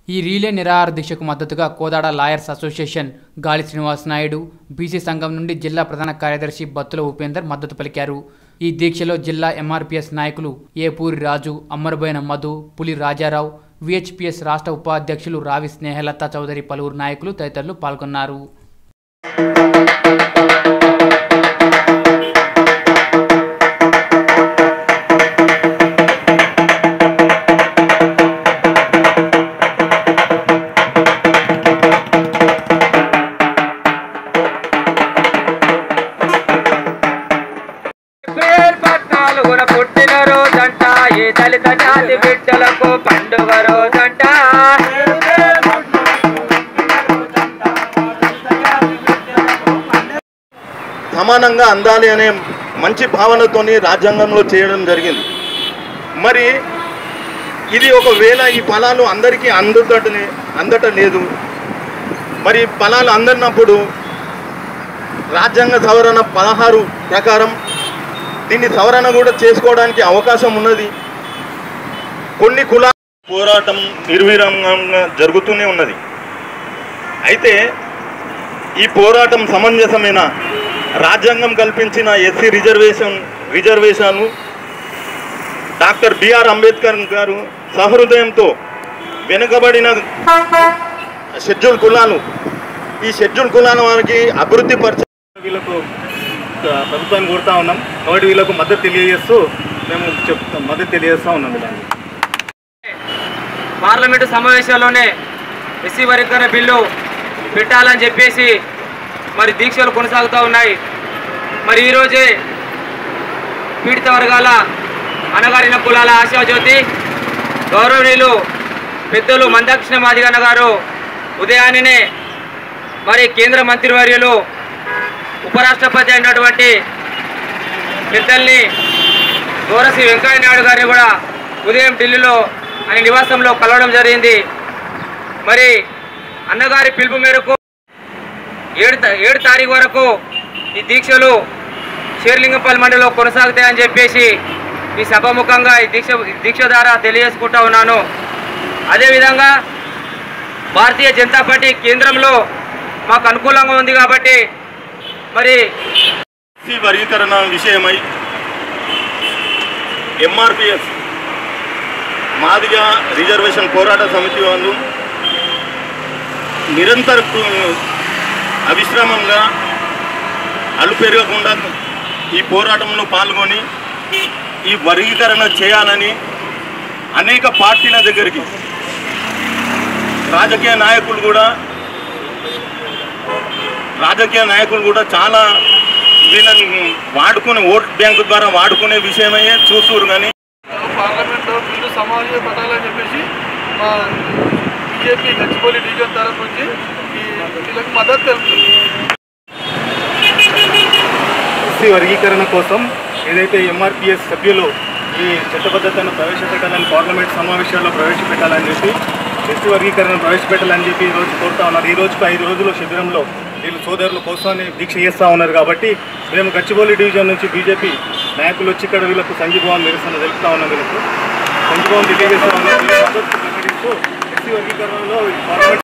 ఈ రీలే నిరాహార దీక్షకు మద్దతుగా కోదాడ లాయర్స్ అసోసియేషన్ గాలి శ్రీనివాస్ నాయుడు బీసీ సంఘం నుండి జిల్లా ప్రధాన కార్యదర్శి బత్తుల ఉపేందర్ మద్దతు పలికారు ఈ దీక్షలో జిల్లా ఎంఆర్పీఎస్ నాయకులు ఏపూరి రాజు అమ్మరబోయిన మధు పులి రాజారావు విహెచ్పిఎస్ రాష్ట్ర ఉపాధ్యక్షులు రావి స్నేహలత చౌదరి పలువురు నాయకులు తదితరులు పాల్గొన్నారు ఏప్రిల్ పద్నాలుగున పుట్టిన రోజంట ఏ దళిత జాతి బిడ్డలకు పండుగ రోజంట సమానంగా అందాలి అనే మంచి భావనతోని రాజ్యాంగంలో చేయడం జరిగింది మరి ఇది ఒకవేళ ఈ ఫలాలు అందరికీ అందుతటనే అందటం లేదు మరి ఫలాలు అందనప్పుడు రాజ్యాంగ సవరణ పదహారు ప్రకారం దీన్ని సవరణ కూడా చేసుకోవడానికి అవకాశం ఉన్నది కొన్ని కుల పోరాటం నిర్విరామంగా జరుగుతూనే ఉన్నది అయితే ఈ పోరాటం సమంజసమైన రాజ్యాంగం కల్పించిన SC reservation reservation doctor BR Ambedkar garu సహృదయంతో వెనుకబడిన షెడ్యూల్ కులాలు ఈ షెడ్యూల్ కులాల వారికి అభివృద్ధి పరిచ వీళ్ళకు ఆ, ప్రభుత్వాన్ని కోరుతా ఉన్నాం కాబట్టి వీళ్ళకు మద్దతు తెలియజేస్తూ మేము చెప్తాం మద్దతు తెలియజేస్తూ ఉన్నాం వీళ్ళని పార్లమెంటు సమావేశాల్లోనే ఎస్సీ వర్గీకరణ బిల్లు పెట్టాలని చెప్పేసి మరి దీక్షలు కొనసాగుతూ ఉన్నాయి మరి ఈరోజే పీడిత వర్గాల అనగారిన కులాల ఆశాజ్యోతి గౌరవనీయులు పెద్దలు మందాకృష్ణ మాదిగన్న గారు ఉదయాన్నే మరి కేంద్ర మంత్రివర్యులు ఉపరాష్ట్రపతి అయినటువంటి పెద్దల్ని గౌరశ్రీ వెంకయ్య నాయుడు గారిని కూడా ఉదయం ఢిల్లీలో ఆయన నివాసంలో కలవడం జరిగింది మరి అన్నగారి పిలుపు మేరకు ఏడు తా- ఏడు తారీఖు వరకు ఈ దీక్షలు షేర్లింగంపల్లి మండలిలో కొనసాగుతాయని చెప్పేసి ఈ సభాముఖంగా ఈ దీక్ష ఈ దీక్ష ద్వారా తెలియజేసుకుంటా ఉన్నాను అదేవిధంగా భారతీయ జనతా పార్టీ కేంద్రంలో మాకు అనుకూలంగా ఉంది కాబట్టి మరి ఎస్సీ వర్గీకరణ విషయమై ఎంఆర్పిఎస్ మాదిగా రిజర్వేషన్ పోరాట సమితి వాళ్ళు నిరంతర కు- అవిశ్రామంగా అలుపెరగకుండా ఈ పోరాటంలో పాల్గొని ఈ వర్గీకరణ చేయాలని అనేక పార్టీల దగ్గరికి రాజకీయ నాయకులు కూడా రాజకీయ నాయకులు కూడా చాలా వీళ్ళని వాడుకునే ఓట్ బ్యాంకు ద్వారా వాడుకునే విషయమయ్యే చూస్తున్నారు కానీ పార్లమెంట్లో బిల్లు సమావేశం పెట్టాలని చెప్పేసి మా బీజేపీ గచ్చిబౌలి డివిజన్ తరఫు నుంచి ఈ వీళ్ళకి మద్దతు తెలుపుతుంది ఎస్సీ వర్గీకరణ కోసం ఏదైతే ఎంఆర్పిఎస్ సభ్యులు ఈ చట్టబద్ధతను ప్రవేశపెట్టాలని పార్లమెంట్ సమావేశాల్లో ప్రవేశపెట్టాలని చెప్పి ఎస్సీ వర్గీకరణ ప్రవేశపెట్టాలని చెప్పి ఈ రోజు కోరుతా ఉన్నారు ఈ రోజుకు ఐదు రోజుల శిబిరంలో వీళ్ళు సోదరుల కోసాన్ని దీక్ష చేస్తూ ఉన్నారు కాబట్టి మేము గచ్చిబౌలి డివిజన్ నుంచి బీజేపీ నాయకులు వచ్చి ఇక్కడ వీళ్ళకు సంఘీభావం నిరసన తెలుపుతా ఉన్నాం వీళ్ళకు సంఘీభావం తెలియజేస్తా ఉన్నాం వీళ్ళ మద్దతు ప్రకటిస్తూ ఎస్సీ వర్గీకరణలో పార్లమెంట్